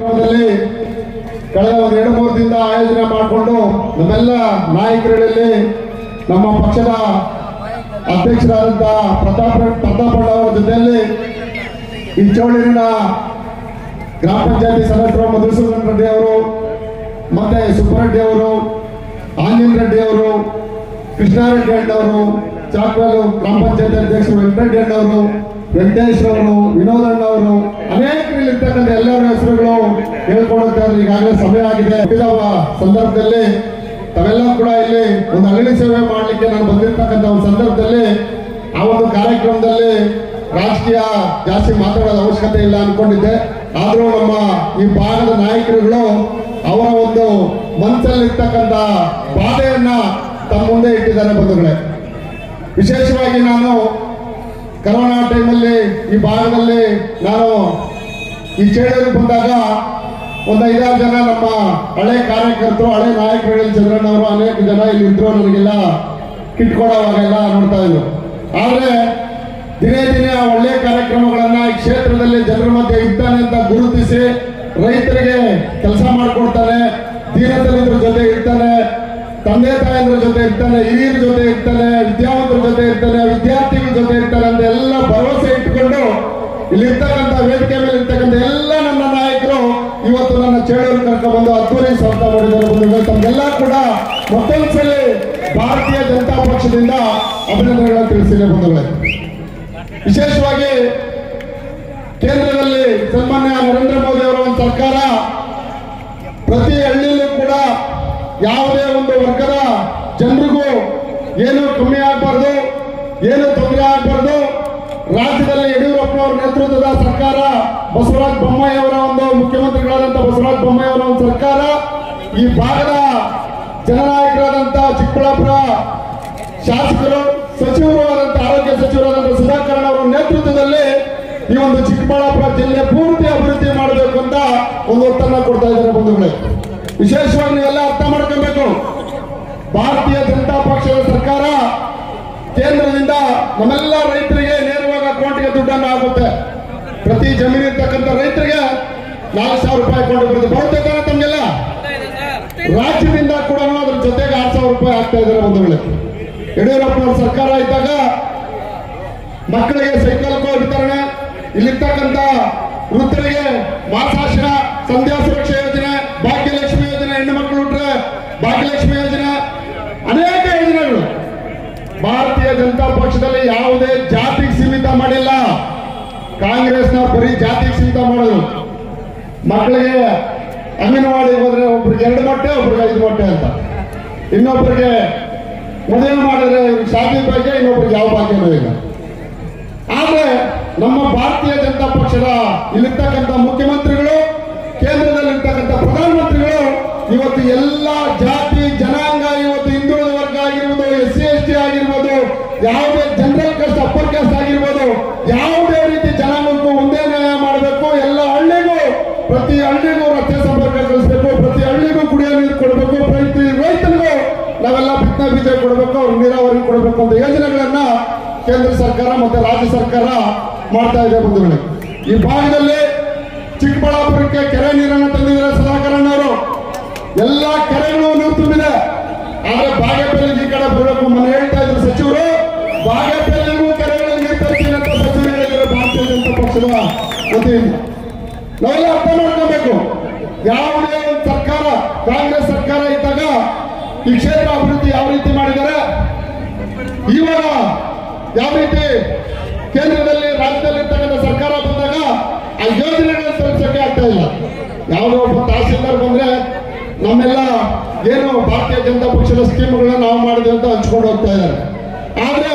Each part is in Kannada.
ಕಾರ್ಯಕ್ರಮದಲ್ಲಿ ಕಳೆದ ಒಂದು ಎರಡು ಮೂರು ದಿನದ ಆಯೋಜನೆ ಮಾಡಿಕೊಂಡು ನಮ್ಮೆಲ್ಲ ನಾಯಕರುಗಳಲ್ಲಿ ನಮ್ಮ ಪಕ್ಷದ ಅಧ್ಯಕ್ಷರಾದಂತಹ ಪ್ರತಾಪ್ ಪ್ರತಾಪಣ್ಣ ಅವರ ಜೊತೆಯಲ್ಲಿ ಈ ಚೌಳೂರಿನ ಗ್ರಾಮ ಪಂಚಾಯತಿ ಸದಸ್ಯರು ಮಧುಸೂದನ್ ರೆಡ್ಡಿ ಅವರು ಮತ್ತೆ ಸುಬ್ಬರೆಡ್ಡಿ ಅವರು ಆಂಜನ್ ರೆಡ್ಡಿ ಅವರು ಕೃಷ್ಣಾರೆಡ್ಡಿ ಅಣ್ಣವರು ಚಾಕ್ವಾಲು ಗ್ರಾಮ ಪಂಚಾಯತ್ ಅಧ್ಯಕ್ಷರು ವೆಂಕಟರೆಡ್ಡಿ ಅಣ್ಣವರು ವೆಂಕಟೇಶ್ ಅವರು ವಿನೋದ್ ಅಣ್ಣ ಅವರು ಅನೇಕರಿಲ್ಲಿರ್ತಕ್ಕಂಥ ಎಲ್ಲರ ಹೆಸರುಗಳು ಹೇಳ್ಕೊಡುತ್ತೆ ಅಂದ್ರೆ ಈಗಾಗಲೇ ಸಮಯ ಆಗಿದೆ ಹುಟ್ಟಿದ ಸಂದರ್ಭದಲ್ಲಿ ತಾವೆಲ್ಲ ಕೂಡ ಇಲ್ಲಿ ಒಂದು ಅಂಗಡಿ ಸೇವೆ ಮಾಡಲಿಕ್ಕೆ ನಾನು ಬಂದಿರ್ತಕ್ಕಂಥ ಒಂದು ಸಂದರ್ಭದಲ್ಲಿ ಆ ಒಂದು ಕಾರ್ಯಕ್ರಮದಲ್ಲಿ ರಾಜಕೀಯ ಜಾಸ್ತಿ ಮಾತಾಡೋದ ಅವಶ್ಯಕತೆ ಇಲ್ಲ ಅನ್ಕೊಂಡಿದ್ದೆ ಆದರೂ ನಮ್ಮ ಈ ಭಾಗದ ನಾಯಕರುಗಳು ಅವರ ಒಂದು ಮನಸ್ಸಲ್ಲಿರ್ತಕ್ಕಂಥ ಬಾಧೆಯನ್ನ ತಮ್ಮ ಮುಂದೆ ಇಟ್ಟಿದ್ದಾರೆ ಬಂಧುಗಳೇ ವಿಶೇಷವಾಗಿ ನಾನು ಕರೋನಾ ಟೈಮಲ್ಲಿ ಈ ಭಾಗದಲ್ಲಿ ನಾನು ಈ ಚೇಳೂರಿಗೆ ಬಂದಾಗ ಒಂದು ಐದಾರು ಜನ ನಮ್ಮ ಹಳೆ ಕಾರ್ಯಕರ್ತರು ಹಳೆ ನಾಯಕರುಗಳಲ್ಲಿ ಚಂದ್ರಣ್ಣವರು ಅನೇಕ ಜನ ಇಲ್ಲಿ ಇದ್ರು ನನಗೆಲ್ಲ ಕಿಟ್ ಕೊಡೋವಾಗೆಲ್ಲ ನೋಡ್ತಾ ಇದ್ರು ಆದ್ರೆ ದಿನೇ ದಿನೇ ಆ ಒಳ್ಳೆ ಕಾರ್ಯಕ್ರಮಗಳನ್ನ ಈ ಕ್ಷೇತ್ರದಲ್ಲಿ ಜನರ ಮಧ್ಯೆ ಇದ್ದಾನೆ ಅಂತ ಗುರುತಿಸಿ ರೈತರಿಗೆ ಕೆಲಸ ಮಾಡಿಕೊಡ್ತಾನೆ ದೀನದಲಿತರ ಜೊತೆ ಇರ್ತಾನೆ ತಂದೆ ತಾಯಂದ್ರ ಜೊತೆ ಇರ್ತಾನೆ ಹಿರಿಯರ ಜೊತೆ ಇರ್ತಾನೆ ವಿದ್ಯಾವಂತರ ಜೊತೆ ಇರ್ತಾನೆ ವಿದ್ಯಾರ್ಥಿಗಳ ಜೊತೆ ಇರ್ತಾನೆ ಅಂತ ಎಲ್ಲ ಭರವಸೆ ಇಟ್ಟುಕೊಂಡು ಇಲ್ಲಿರ್ತಕ್ಕಂಥ ವೇದಿಕೆ ಮೇಲೆ ಇರ್ತಕ್ಕಂಥ ಎಲ್ಲ ನನ್ನ ನಾಯಕರು ಇವತ್ತು ನನ್ನ ಚೇಳೂರು ಕರ್ಕೊಂಡ್ಬಂದು ಅದ್ದೂರಿ ಸ್ವಂತ ಮಾಡಿದ್ದಾರೆ ಬಂಧುಗಳು ತಮಗೆಲ್ಲ ಕೂಡ ಮತ್ತೊಂದ್ಸಲಿ ಭಾರತೀಯ ಜನತಾ ಪಕ್ಷದಿಂದ ಅಭಿನಂದನೆಗಳನ್ನು ತಿಳಿಸಿದೆ ಬಂಧುಗಳೇ ವಿಶೇಷವಾಗಿ ಕೇಂದ್ರದಲ್ಲಿ ಸನ್ಮಾನ್ಯ ನರೇಂದ್ರ ಮೋದಿ ಅವರ ಒಂದು ಸರ್ಕಾರ ಪ್ರತಿ ಹಳ್ಳಿಯಲ್ಲೂ ಕೂಡ ಯಾವುದೇ ಒಂದು ವರ್ಗದ ಜನರಿಗೂ ಏನು ಕಮ್ಮಿ ಆಗಬಾರ್ದು ಏನು ತೊಂದರೆ ಆಗಬಾರ್ದು ರಾಜ್ಯದಲ್ಲಿ ಯಡಿಯೂರಪ್ಪನವರ ನೇತೃತ್ವದ ಸರ್ಕಾರ ಬಸವರಾಜ ಬೊಮ್ಮಾಯಿ ಅವರ ಒಂದು ಮುಖ್ಯಮಂತ್ರಿಗಳಾದಂಥ ಬಸವರಾಜ ಬೊಮ್ಮಾಯಿ ಅವರ ಒಂದು ಸರ್ಕಾರ ಈ ಭಾಗದ ಜನನಾಯಕರಾದಂಥ ಚಿಕ್ಕಬಳ್ಳಾಪುರ ಶಾಸಕರು ಸಚಿವರು ಆದಂಥ ಆರೋಗ್ಯ ಸಚಿವರಾದಂಥ ಸುಧಾಕರ್ ಅವರ ನೇತೃತ್ವದಲ್ಲಿ ಈ ಒಂದು ಚಿಕ್ಕಬಳ್ಳಾಪುರ ಜಿಲ್ಲೆ ಪೂರ್ತಿ ಅಭಿವೃದ್ಧಿ ಮಾಡಬೇಕು ಅಂತ ಒಂದು ಒತ್ತನ್ನ ಕೊಡ್ತಾ ಇದ್ದಾರೆ ಬಂಧುಗಳೇ ವಿಶೇಷವಾಗಿ ನೀವೆಲ್ಲ ಅರ್ಥ ಮಾಡ್ಕೊಬೇಕು ಭಾರತೀಯ ಜನತಾ ಪಕ್ಷದ ಸರ್ಕಾರ ಕೇಂದ್ರದಿಂದ ನಮ್ಮೆಲ್ಲ ರೈತರಿಗೆ ನೇರವಾಗಿ ಅಕೌಂಟ್ಗೆ ದುಡ್ಡನ್ನು ಆಗುತ್ತೆ ಪ್ರತಿ ಜಮೀನು ಇರ್ತಕ್ಕಂಥ ರೈತರಿಗೆ ನಾಲ್ಕು ಸಾವಿರ ರೂಪಾಯಿ ಅಕೌಂಟ್ ಬರುತ್ತೆ ಬರುತ್ತೆ ತಾನೆ ತಮಗೆಲ್ಲ ರಾಜ್ಯದಿಂದ ಕೂಡ ಅದ್ರ ಜೊತೆಗೆ ಆರು ಸಾವಿರ ರೂಪಾಯಿ ಆಗ್ತಾ ಇದ್ದಾರೆ ಬಂಧುಗಳೇ ಯಡಿಯೂರಪ್ಪನವ್ರ ಸರ್ಕಾರ ಇದ್ದಾಗ ಮಕ್ಕಳಿಗೆ ಸೈಕಲ್ ಕೋ ವಿತರಣೆ ಇಲ್ಲಿರ್ತಕ್ಕಂಥ ವೃತ್ತರಿಗೆ ಮಾಸಾಶನ ಸಂಧ್ಯಾ ಸುರಕ್ಷಾ ಯೋಜನೆ ಭಾಗ್ಯಲಕ್ಷ್ಮಿ ಯೋಜನೆ ಹೆಣ್ಣು ಮಕ್ಕಳು ಹುಟ್ರೆ ಭಾಗ್ಯಲಕ್ಷ್ಮಿ ಯೋಜನೆ ಅನೇಕ ಯೋಜನೆಗಳು ಭಾರತೀಯ ಜನತಾ ಪಕ್ಷದಲ್ಲಿ ಯಾವುದೇ ಜಾತಿಗೆ ಸೀಮಿತ ಮಾಡಿಲ್ಲ ಕಾಂಗ್ರೆಸ್ನ ಬರೀ ಜಾತಿಗೆ ಸೀಮಿತ ಮಾಡೋದು ಮಕ್ಕಳಿಗೆ ಅಂಗನವಾಡಿಗೆ ಹೋದ್ರೆ ಒಬ್ರಿಗೆ ಎರಡು ಮೊಟ್ಟೆ ಒಬ್ರಿಗೆ ಐದು ಮೊಟ್ಟೆ ಅಂತ ಇನ್ನೊಬ್ಬರಿಗೆ ಮದುವೆ ಮಾಡಿದ್ರೆ ಇವ್ರಿಗೆ ಶಾದಿ ಭಾಗ್ಯ ಇನ್ನೊಬ್ರಿಗೆ ಯಾವ ಭಾಗ್ಯನೂ ಇಲ್ಲ ಆದ್ರೆ ನಮ್ಮ ಭಾರತೀಯ ಜನತಾ ಪಕ್ಷದ ಇಲ್ಲಿರ್ತಕ್ಕಂಥ ಮುಖ್ಯಮಂತ್ರಿಗಳು ಕೇಂದ್ರದಲ್ಲಿರ್ತಕ್ಕಂಥ ಪ್ರಧಾನಮಂತ್ರಿಗಳು ಇವತ್ತು ಎಲ್ಲ ಜಾತಿ ಜನಾಂಗ ಇವತ್ತು ಹಿಂದುಳಿದ ವರ್ಗ ಆಗಿರ್ಬೋದು ಎಸ್ ಸಿ ಎಸ್ ಟಿ ಆಗಿರ್ಬೋದು ಯಾವುದೇ ಜನರಲ್ ಕಾಸ್ಟ್ ಅಪ್ಪರ್ ಕಾಸ್ಟ್ ಆಗಿರ್ಬೋದು ಯಾವುದೇ ರೀತಿ ಜನಾಂಗಕ್ಕೂ ಒಂದೇ ನ್ಯಾಯ ಮಾಡಬೇಕು ಎಲ್ಲ ಹಳ್ಳಿಗೂ ಪ್ರತಿ ಹಳ್ಳಿಗೂ ರಸ್ತೆ ಸಂಪರ್ಕ ಕಳಿಸ್ಬೇಕು ಪ್ರತಿ ಹಳ್ಳಿಗೂ ಕುಡಿಯೋ ನೀರು ಕೊಡಬೇಕು ಪ್ರತಿ ರೈತನಿಗೂ ನಾವೆಲ್ಲ ಬಿತ್ತನೆ ಬೀಜ ಕೊಡಬೇಕು ಅವ್ರಿಗೆ ನೀರಾವರಿ ಕೊಡಬೇಕು ಅಂತ ಯೋಜನೆಗಳನ್ನ ಕೇಂದ್ರ ಸರ್ಕಾರ ಮತ್ತೆ ರಾಜ್ಯ ಸರ್ಕಾರ ಮಾಡ್ತಾ ಇದೆ ಬಂಧುಗಳೇ ಈ ಭಾಗದಲ್ಲಿ ಚಿಕ್ಕಬಳ್ಳಾಪುರಕ್ಕೆ ಕೆರೆ ನೀರನ್ನು ತಂದಿದ್ದಾರೆ ಸುಧಾಕರಣ್ಣವರು ಎಲ್ಲ ಕೆರೆಗಳು ನೀರು ತುಂಬಿದೆ ಆದ್ರೆ ಬಾಗೇಪಲ್ಲಿಗೆ ಈ ಕಡೆ ಬರಬೇಕು ಮೊನ್ನೆ ಹೇಳ್ತಾ ಇದ್ರು ಸಚಿವರು ಬಾಗೇಪಲ್ಲಿಗೂ ಕೆರೆಗಳಿಗೆ ನೀರು ತರ್ತೀನಿ ಅಂತ ಸಚಿವರು ಹೇಳಿದ್ರು ಭಾರತೀಯ ಜನತಾ ಪಕ್ಷದ ವತಿಯಿಂದ ನಾವೆಲ್ಲ ಅರ್ಥ ಮಾಡ್ಕೋಬೇಕು ಯಾವುದೇ ಒಂದು ಸರ್ಕಾರ ಕಾಂಗ್ರೆಸ್ ಸರ್ಕಾರ ಇದ್ದಾಗ ಈ ಕ್ಷೇತ್ರ ಅಭಿವೃದ್ಧಿ ಯಾವ ರೀತಿ ಮಾಡಿದ್ದಾರೆ ಇವಾಗ ಯಾವ ರೀತಿ ಕೇಂದ್ರದಲ್ಲಿ ರಾಜ್ಯದಲ್ಲಿ ಇರ್ತಕ್ಕಂಥ ಸರ್ಕಾರ ಬಂದಾಗ ಆ ಯೋಜನೆಗಳನ್ನ ತಲುಪಿಸಕ್ಕೆ ಆಗ್ತಾ ಇಲ್ಲ ಯಾವುದೋ ಒಬ್ಬ ತಹಸೀಲ್ದಾರ್ ಬಂದ್ರೆ ನಮ್ಮೆಲ್ಲ ಏನು ಭಾರತೀಯ ಜನತಾ ಪಕ್ಷದ ಸ್ಕೀಮ್ಗಳನ್ನ ನಾವು ಮಾಡಿದ್ವಿ ಅಂತ ಹಂಚ್ಕೊಂಡು ಹೋಗ್ತಾ ಇದ್ದಾರೆ ಆದ್ರೆ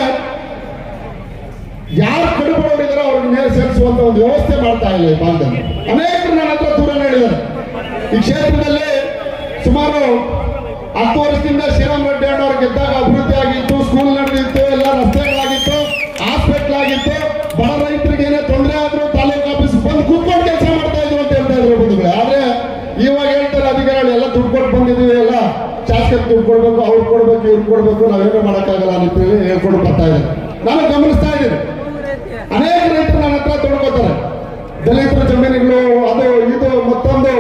ಯಾರು ಕಡುಬಡವರಿದ್ದಾರೆ ಅವ್ರಿಗೆ ನೇರ ಸೇರಿಸುವಂತ ಒಂದು ವ್ಯವಸ್ಥೆ ಮಾಡ್ತಾ ಇಲ್ಲ ಈ ಭಾಗದಲ್ಲಿ ಅನೇಕರು ನನ್ನ ಹತ್ರ ದೂರ ಹೇಳಿದ್ದಾರೆ ಈ ಕ್ಷೇತ್ರದಲ್ಲಿ ಸುಮಾರು ಹತ್ತು ವರ್ಷದಿಂದ ಶ್ರೀರಾಮ್ ರೆಡ್ಡಿ ಅಣ್ಣವ್ರು ಗೆದ್ದಾಗ ಅಭಿವೃದ್ಧಿ ಆಗಿತ್ತು ಸ್ಕೂಲ್ ನಡೆದಿತ್ತು ಎಲ್ಲ ರಸ್ತೆಗಳಾಗಿತ್ತು ಹಾಸ್ಪಿಟಲ್ ಆಗಿತ್ತು ಬಡ ರೈತರಿಗೆ ಏನೇ ತೊಂದರೆ ಆದ್ರೂ ತಾಲೂಕು ಆಫೀಸ್ ಬಂದು ಕೂತ್ಕೊಂಡು ಕೆಲಸ ಮಾಡ್ತಾ ಇದ್ರು ಅಂತ ಹೇಳ್ತಾ ಇದ್ರು ಬಂಧುಗಳೇ ಆದ್ರೆ ಇವಾಗ ಹೇಳ್ತಾರೆ ಅಧಿಕಾರಿಗಳು ಎಲ್ಲ ದುಡ್ಡು ಕೊಟ್ಟು ಬಂದಿದ್ದೀವಿ ಎಲ್ಲ ಶಾಸಕರು ದುಡ್ಡು ಕೊಡ್ಬೇಕು ಅವ್ರು ಕೊಡ್ಬೇಕು ಇವ್ರು ಕೊಡ್ಬೇಕು ನಾವೇನೋ ಮಾಡೋಕ್ಕಾಗಲ್ಲ ಅಂತ ಹೇಳಿ ಹೇಳ್ಕೊಂಡು ಬರ್ತಾ ಇದ್ದಾರೆ ನಾನು ಗಮನಿಸ್ತಾ ಇದ್ದೀನಿ ಅನೇಕ ರೈತರು ನನ್ನ ಹತ್ರ ತೊಡ್ಕೋತಾರೆ ದಲಿತರ ಜಮೀನುಗಳು ಅದು ಇದು ಮತ್ತೊಂದು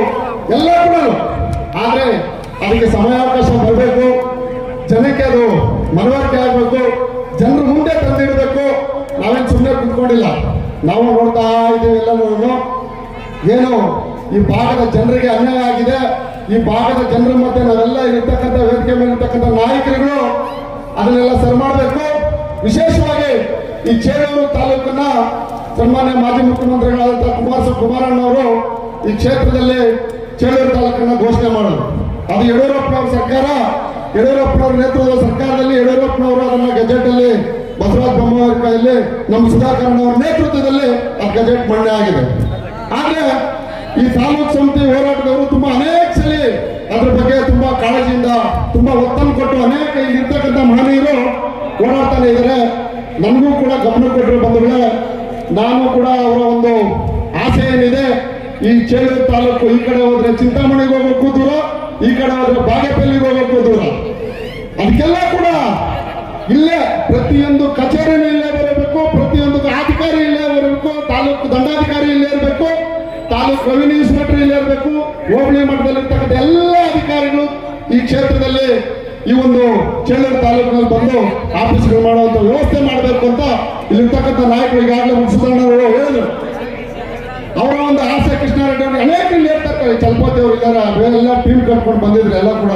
ಎಲ್ಲ ಕೂಡ ಆದ್ರೆ ಅದಕ್ಕೆ ಸಮಯಾವಕಾಶ ಬರಬೇಕು ಜನಕ್ಕೆ ಅದು ಮನವರಿಕೆ ಆಗಬೇಕು ಜನರು ಮುಂದೆ ತಂದಿಡಬೇಕು ನಾವೇನು ಸುಮ್ಮನೆ ಕುತ್ಕೊಂಡಿಲ್ಲ ನಾವು ನೋಡ್ತಾ ಇದ್ದೀವಿ ಎಲ್ಲನೂ ಏನು ಈ ಭಾಗದ ಜನರಿಗೆ ಅನ್ಯಾಯ ಆಗಿದೆ ಈ ಭಾಗದ ಜನರ ಮಧ್ಯೆ ನಾವೆಲ್ಲ ಇರ್ತಕ್ಕಂಥ ವೇದಿಕೆ ಮೇಲೆ ಇರ್ತಕ್ಕಂಥ ನಾಯಕರುಗಳು ಅದನ್ನೆಲ್ಲ ಸರಿ ಮಾಡಬೇಕು ವಿಶೇಷವಾಗಿ ಈ ಚೇಳೂರು ತಾಲೂಕನ್ನ ಸನ್ಮಾನ್ಯ ಮಾಜಿ ಮುಖ್ಯಮಂತ್ರಿಗಳಾದಂತಹ ಕುಮಾರಸ್ವಾಮಿ ಕುಮಾರಣ್ಣವರು ಈ ಕ್ಷೇತ್ರದಲ್ಲಿ ಚೇಳೂರು ತಾಲೂಕನ್ನ ಘೋಷಣೆ ಮಾಡೋದು ಅದು ಯಡಿಯೂರಪ್ಪನವ್ರ ಸರ್ಕಾರ ಯಡಿಯೂರಪ್ಪನವರ ನೇತೃತ್ವದ ಸರ್ಕಾರದಲ್ಲಿ ಯಡಿಯೂರಪ್ಪನವರು ಅದನ್ನ ಗೆಜೆಟ್ ಅಲ್ಲಿ ಬಸವರಾಜ ಬೊಮ್ಮಾಯಿ ಕೈಯಲ್ಲಿ ನಮ್ಮ ಸುಧಾಕರ್ ಅವರ ನೇತೃತ್ವದಲ್ಲಿ ಆ ಗೆಜೆಟ್ ಮಂಡನೆ ಆಗಿದೆ ಆದ್ರೆ ಈ ತಾಲೂಕು ಸಮಿತಿ ಹೋರಾಟದವರು ತುಂಬಾ ಅನೇಕ ಸಲ ಅದ್ರ ಬಗ್ಗೆ ತುಂಬಾ ಕಾಳಜಿಯಿಂದ ತುಂಬಾ ಒತ್ತನ್ನು ಕೊಟ್ಟು ಅನೇಕ ಇಲ್ಲಿ ಇರ್ತಕ್ಕಂಥ ಮಹನೀಯರು ಹೋರಾಡ್ತಾನೆ ಇದ್ದಾರೆ ನನಗೂ ಕೂಡ ಗಮನ ಕೊಟ್ಟರು ಬಂಧುಗಳೇ ನಾನು ಕೂಡ ಅವರ ಒಂದು ಆಸೆ ಏನಿದೆ ಈ ಚೇಳೂರು ತಾಲೂಕು ಈ ಕಡೆ ಹೋದ್ರೆ ಚಿಂತಾಮಣಿಗೆ ಹೋಗ್ಬೇಕು ದೂರ ಈ ಕಡೆ ಹೋದ್ರೆ ಬಾಗೇಪಲ್ಲಿಗೆ ಹೋಗ್ಬೇಕು ದೂರ ಅದಕ್ಕೆಲ್ಲ ಕೂಡ ಇಲ್ಲೇ ಪ್ರತಿಯೊಂದು ಕಚೇರಿನೂ ಇಲ್ಲೇ ಬರಬೇಕು ಪ್ರತಿಯೊಂದು ಅಧಿಕಾರಿ ಇಲ್ಲೇ ಬರಬೇಕು ತಾಲೂಕು ದಂಡಾಧಿಕಾರಿ ಇಲ್ಲೇ ಇರಬೇಕು ತಾಲೂಕು ರೆವಿನ್ಯೂ ಇನ್ಸ್ಪೆಕ್ಟರ್ ಇಲ್ಲೇ ಇರಬೇಕು ಹೋಬಳಿ ಮಟ್ಟದಲ್ಲಿರ್ತಕ್ಕಂಥ ಎಲ್ಲ ಅಧಿಕಾರಿಗಳು ಈ ಕ್ಷೇತ್ರದಲ್ಲಿ ಈ ಒಂದು ಚೇಳೂರು ತಾಲೂಕಿನಲ್ಲಿ ಬಂದು ಆಫೀಸ್ಗಳು ಮಾಡುವಂತ ವ್ಯವಸ್ಥೆ ಮಾಡಬೇಕು ಅಂತ ಇಲ್ಲಿರ್ತಕ್ಕಂಥ ನಾಯಕರು ಈಗಾಗಲೇ ಮುನ್ಸಿಪಾಲ್ನವರು ಹೇಳಿದ್ರು ಅವರ ಒಂದು ಆಸೆ ಕೃಷ್ಣಾರೆಡ್ಡಿ ಅವರು ಅನೇಕ ಇಲ್ಲಿ ಹೇಳ್ತಾರೆ ಚಲಪತಿ ಅವರು ಇದ್ದಾರೆ ಎಲ್ಲ ಟೀಮ್ ಕಟ್ಕೊಂಡು ಬಂದಿದ್ರು ಎಲ್ಲ ಕೂಡ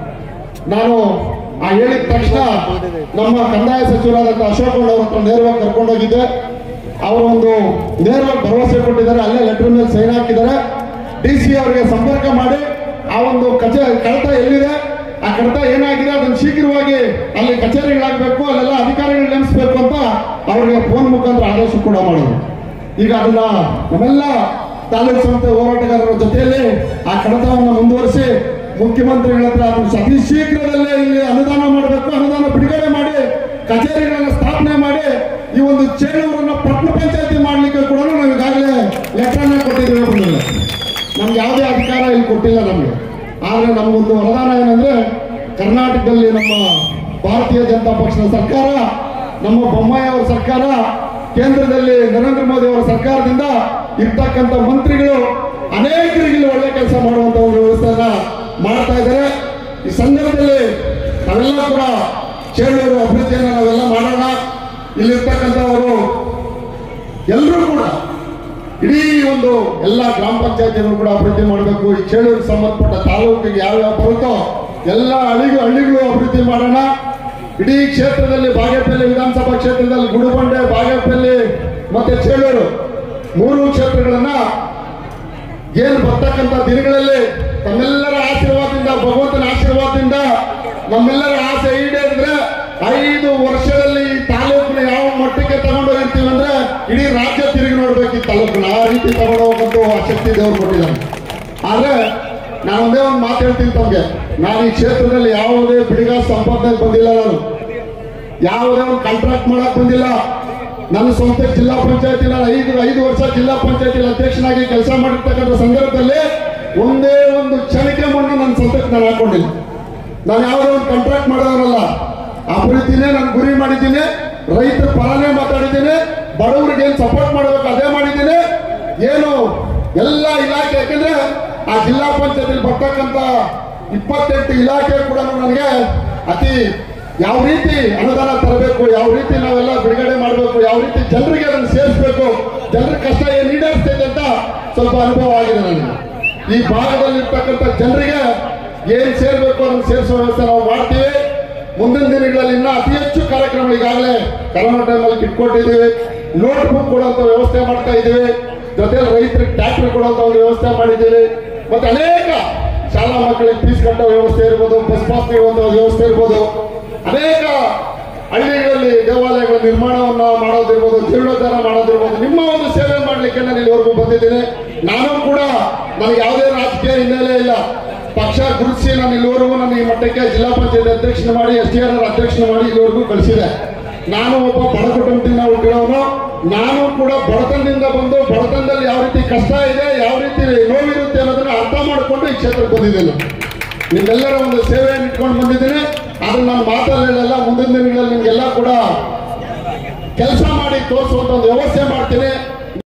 ನಾನು ಆ ಹೇಳಿದ ತಕ್ಷಣ ನಮ್ಮ ಕಂದಾಯ ಸಚಿವರಾದಂಥ ಅಶೋಕ್ ಅವ್ರ ಹತ್ರ ನೇರವಾಗಿ ಕರ್ಕೊಂಡೋಗಿದ್ದೆ ಅವರು ಒಂದು ನೇರವಾಗಿ ಭರವಸೆ ಕೊಟ್ಟಿದ್ದಾರೆ ಅಲ್ಲೇ ಲೆಟರ್ ಮೇಲೆ ಸೈನ್ ಹಾಕಿದ್ದಾರೆ ಡಿ ಸಿ ಅವರಿಗೆ ಸಂಪರ್ಕ ಮಾಡಿ ಆ ಒಂದು ಕಚೇ ಕಡತ ಎಲ್ಲಿದೆ ಆ ಕಡತ ಏನಾಗಿದೆ ಅದನ್ನು ಶೀಘ್ರವಾಗಿ ಅಲ್ಲಿ ಕಚೇರಿಗಳಾಗಬೇಕು ಅಲ್ಲೆಲ್ಲ ಅಧಿಕಾರಿಗಳು ನೇಮಿಸಬೇಕು ಅಂತ ಅವರಿಗೆ ಫೋನ್ ಮುಖಾಂತರ ಆದೇಶ ಕೂಡ ಮಾಡೋದು ಈಗ ಅದನ್ನ ನಮ್ಮೆಲ್ಲ ತಾಲೂಕು ಸಂಸ್ಥೆ ಹೋರಾಟಗಾರರ ಜೊತೆಯಲ್ಲಿ ಆ ಕಡತವನ್ನು ಮುಂದುವರಿಸಿ ಮುಖ್ಯಮಂತ್ರಿಗಳ ಹತ್ರ ಅದನ್ನು ಅತಿ ಶೀಘ್ರದಲ್ಲೇ ಇಲ್ಲಿ ಅನುದಾನ ಮಾಡಬೇಕು ಅನುದಾನ ಬಿಡುಗಡೆ ಮಾಡಿ ಕಚೇರಿಗಳನ್ನು ಸ್ಥಾಪನೆ ಮಾಡಿ ಈ ಒಂದು ಚೇಳೂರನ್ನ ಪಟ್ಟಣ ಪಂಚಾಯತಿ ಮಾಡಲಿಕ್ಕೆ ಕೂಡ ನಾವು ಈಗಾಗಲೇ ಲೆಟರ್ನ ಕೊಟ್ಟಿದ್ದೇವೆ ಬಂದಿಲ್ಲ ನಮ್ಗೆ ಯಾವುದೇ ಅಧಿಕಾರ ಇಲ್ಲಿ ಕೊಟ್ಟಿಲ್ಲ ನಮಗೆ ಆದರೆ ನಮಗೊಂದು ವರದಾನ ಏನಂದ್ರೆ ಕರ್ನಾಟಕದಲ್ಲಿ ನಮ್ಮ ಭಾರತೀಯ ಜನತಾ ಪಕ್ಷದ ಸರ್ಕಾರ ನಮ್ಮ ಬೊಮ್ಮಾಯಿ ಅವರ ಸರ್ಕಾರ ಕೇಂದ್ರದಲ್ಲಿ ನರೇಂದ್ರ ಮೋದಿ ಅವರ ಸರ್ಕಾರದಿಂದ ಇರ್ತಕ್ಕಂಥ ಮಂತ್ರಿಗಳು ಅನೇಕರಿಗೆ ಇಲ್ಲಿ ಒಳ್ಳೆ ಕೆಲಸ ಮಾಡುವಂತ ಒಂದು ವ್ಯವಸ್ಥೆಯನ್ನ ಮಾಡ್ತಾ ಇದ್ದಾರೆ ಈ ಸಂದರ್ಭದಲ್ಲಿ ನಾವೆಲ್ಲ ಕೂಡ ಚೇಳೂರು ಅಭಿವೃದ್ಧಿಯನ್ನು ನಾವೆಲ್ಲ ಮಾಡೋಣ ಇಲ್ಲಿರ್ತಕ್ಕಂಥವರು ಎಲ್ಲರೂ ಕೂಡ ಇಡೀ ಒಂದು ಎಲ್ಲ ಗ್ರಾಮ ಪಂಚಾಯತಿಗಳು ಕೂಡ ಅಭಿವೃದ್ಧಿ ಮಾಡಬೇಕು ಈ ಚೇಳೂರು ಸಂಬಂಧಪಟ್ಟ ತಾಲೂಕಿಗೆ ಯಾವ್ಯಾವ ಬರುತ್ತೋ ಎಲ್ಲ ಹಳ್ಳಿಗೂ ಹಳ್ಳಿಗಳು ಅಭಿವೃದ್ಧಿ ಮಾಡೋಣ ಇಡೀ ಕ್ಷೇತ್ರದಲ್ಲಿ ಬಾಗೇಪಲ್ಲಿ ವಿಧಾನಸಭಾ ಕ್ಷೇತ್ರದಲ್ಲಿ ಗುಡುಬಂಡೆ ಬಾಗೇಪಲ್ಲಿ ಮತ್ತೆ ಚೇಳೂರು ಮೂರು ಕ್ಷೇತ್ರಗಳನ್ನ ಏನು ಬರ್ತಕ್ಕಂಥ ದಿನಗಳಲ್ಲಿ ತಮ್ಮೆಲ್ಲರ ಆಶೀರ್ವಾದದಿಂದ ಭಗವಂತನ ಆಶೀರ್ವಾದದಿಂದ ನಮ್ಮೆಲ್ಲರ ಆಸೆ ಈಡೇರಿದ್ರೆ ಐದು ವರ್ಷದಲ್ಲಿ ಈ ತಾಲೂಕಿನ ಯಾವ ಮಟ್ಟಕ್ಕೆ ತಗೊಂಡೋಗಿರ್ತೀವಿ ಅಂದ್ರೆ ಇಡೀ ರಾಜ್ಯ ತಿರುಗಿ ನೋಡ್ಬೇಕು ಈ ತಾಲೂಕನ್ನ ಆ ರೀತಿ ತಗೊಂಡೋಗಂತೂ ಆ ಶಕ್ತಿ ದೇವರು ಕೊಟ್ಟಿದ್ದಾನೆ ಆದ್ರೆ ನಾನು ಒಂದೇ ಒಂದು ಮಾತು ಹೇಳ್ತೀನಿ ತಮಗೆ ನಾನು ಈ ಕ್ಷೇತ್ರದಲ್ಲಿ ಯಾವುದೇ ಬಿಡಿಗ ಸಂಪಾದನೆ ಬಂದಿಲ್ಲ ನಾನು ಯಾವುದೇ ಒಂದು ಕಾಂಟ್ರಾಕ್ಟ್ ಮಾಡಕ್ ಬಂದಿಲ್ಲ ನನ್ನ ಸ್ವಂತ ಜಿಲ್ಲಾ ಪಂಚಾಯತಿ ನಾನು ಐದು ಐದು ವರ್ಷ ಜಿಲ್ಲಾ ಪಂಚಾಯತಿ ಅಧ್ಯಕ್ಷನಾಗಿ ಕೆಲಸ ಮಾಡಿರ್ತಕ್ಕಂಥ ಸಂದರ್ಭದಲ್ಲಿ ಒಂದೇ ಒಂದು ಕ್ಷಣಿಕೆ ಮಣ್ಣು ನನ್ನ ಸ್ವಂತಕ್ಕೆ ನಾನು ಹಾಕೊಂಡಿಲ್ಲ ನಾನು ಯಾವುದೇ ಒಂದು ಕಾಂಟ್ರಾಕ್ಟ್ ಮಾಡೋದಲ್ಲ ಅಭಿವೃದ್ಧಿನೇ ನಾನು ಗುರಿ ಮಾಡಿದ್ದೀನಿ ರೈತರ ಪರನೇ ಮಾತಾಡಿದ್ದೀನಿ ಬಡವರಿಗೆ ಏನು ಸಪೋರ್ಟ್ ಮಾಡಬೇಕು ಅದೇ ಮಾಡಿದ್ದೀನಿ ಏನು ಎಲ್ಲ ಇಲಾಖೆ ಯಾಕಂದ್ರೆ ಆ ಜಿಲ್ಲಾ ಪಂಚಾಯತಿ ಬರ್ತಕ್ಕಂಥ ಇಪ್ಪತ್ತೆಂಟು ಇಲಾಖೆ ಕೂಡ ನನಗೆ ಅತಿ ಯಾವ ರೀತಿ ಅನುದಾನ ತರಬೇಕು ಯಾವ ರೀತಿ ನಾವೆಲ್ಲ ಬಿಡುಗಡೆ ಮಾಡಬೇಕು ಯಾವ ರೀತಿ ಜನರಿಗೆ ಅದನ್ನು ಸೇರಿಸಬೇಕು ಜನರ ಕಷ್ಟ ಏನು ಈಡೇರಿಸ್ತಿದೆ ಅಂತ ಸ್ವಲ್ಪ ಅನುಭವ ಆಗಿದೆ ನನಗೆ ಈ ಭಾಗದಲ್ಲಿ ಇರ್ತಕ್ಕಂಥ ಜನರಿಗೆ ಏನ್ ಸೇರ್ಬೇಕು ಅದನ್ನು ಸೇರಿಸೋ ವ್ಯವಸ್ಥೆ ನಾವು ಮಾಡ್ತೀವಿ ಮುಂದಿನ ದಿನಗಳಲ್ಲಿ ಇನ್ನ ಅತಿ ಹೆಚ್ಚು ಕಾರ್ಯಕ್ರಮ ಈಗಾಗಲೇ ಕರೋನಾ ಟೈಮಲ್ಲಿ ಕಿಟ್ಕೊಟ್ಟಿದ್ದೀವಿ ನೋಟ್ ಬುಕ್ ಕೊಡುವಂತ ವ್ಯವಸ್ಥೆ ಮಾಡ್ತಾ ಇದ್ದೀವಿ ಜೊತೆಲಿ ರೈತರಿಗೆ ಟ್ಯಾಕ್ಟರ್ ಕೊಡುವಂತ ಒಂದು ವ್ಯವಸ್ಥೆ ಮಾಡಿದ್ದೀವಿ ಮತ್ತೆ ಅನೇಕ ಶಾಲಾ ಮಕ್ಕಳಿಗೆ ಫೀಸ್ ಕಟ್ಟೋ ವ್ಯವಸ್ಥೆ ಇರ್ಬೋದು ಬಸ್ ಪಾಸ್ ನೀಡುವಂತ ವ್ಯವಸ್ಥೆ ಇರ್ಬೋದು ಅನೇಕ ಹಳ್ಳಿಗಳಲ್ಲಿ ದೇವಾಲಯಗಳ ನಿರ್ಮಾಣವನ್ನ ಮಾಡೋದಿರ್ಬೋದು ಜೀರ್ಣೋದ್ಧಾರ ಮಾಡೋದಿರ್ಬೋದು ನಿಮ್ಮ ಒಂದು ಸೇವೆ ಮಾಡ್ಲಿಕ್ಕೆ ನಾನು ಇಲ್ಲಿವರೆಗೂ ಬಂದಿದ್ದೀನಿ ನಾನು ಕೂಡ ನನಗೆ ಯಾವುದೇ ರಾಜಕೀಯ ಹಿನ್ನೆಲೆ ಇಲ್ಲ ಪಕ್ಷ ಗುರುತಿಸಿ ನಾನು ಇಲ್ಲಿವರೆಗೂ ನನ್ನ ಈ ಮಟ್ಟಕ್ಕೆ ಜಿಲ್ಲಾ ಪಂಚಾಯತ್ ಅಧ್ಯಕ್ಷನ ಮಾಡಿ ಎಸ್ ಟಿ ಆರ್ ಅಧ್ಯಕ್ಷನ ಮಾಡಿ ಇಲ್ಲಿವರೆಗೂ ಕಳಿಸಿದೆ ನಾನು ಒಬ್ಬ ಬಡ ಕುಟುಂಬದಿಂದ ಹುಟ್ಟಿರೋನು ನಾನು ಕೂಡ ಬಡತನದಿಂದ ಬಂದು ಬಡತನದಲ್ಲಿ ಯಾವ ರೀತಿ ಕಷ್ಟ ಇದೆ ಯಾವ ರೀತಿ ನೋವಿರುತ್ತೆ ಅನ್ನೋದನ್ನ ಅರ್ಥ ಮಾಡಿಕೊಂಡು ಈ ಕ್ಷೇತ್ರಕ್ಕೆ ಬಂದಿದ್ದೇನೆ ನಿಮ್ಮೆಲ್ಲರ ಒಂದು ಸೇವೆಯನ್ನು ಇಟ್ಕೊಂಡು ಬಂದಿದ್ದೀನಿ ಅದನ್ನ ನಾನು ಮಾತಾಡಲಿಲ್ಲ ಮುಂದಿನ ದಿನಗಳಲ್ಲಿ ನಿಮ್ಗೆಲ್ಲ ಕೂಡ ಕೆಲಸ ಮಾಡಿ ತೋರಿಸುವಂತ ಒಂದು ವ್ಯವಸ್ಥೆ ಮಾಡ್ತೀನಿ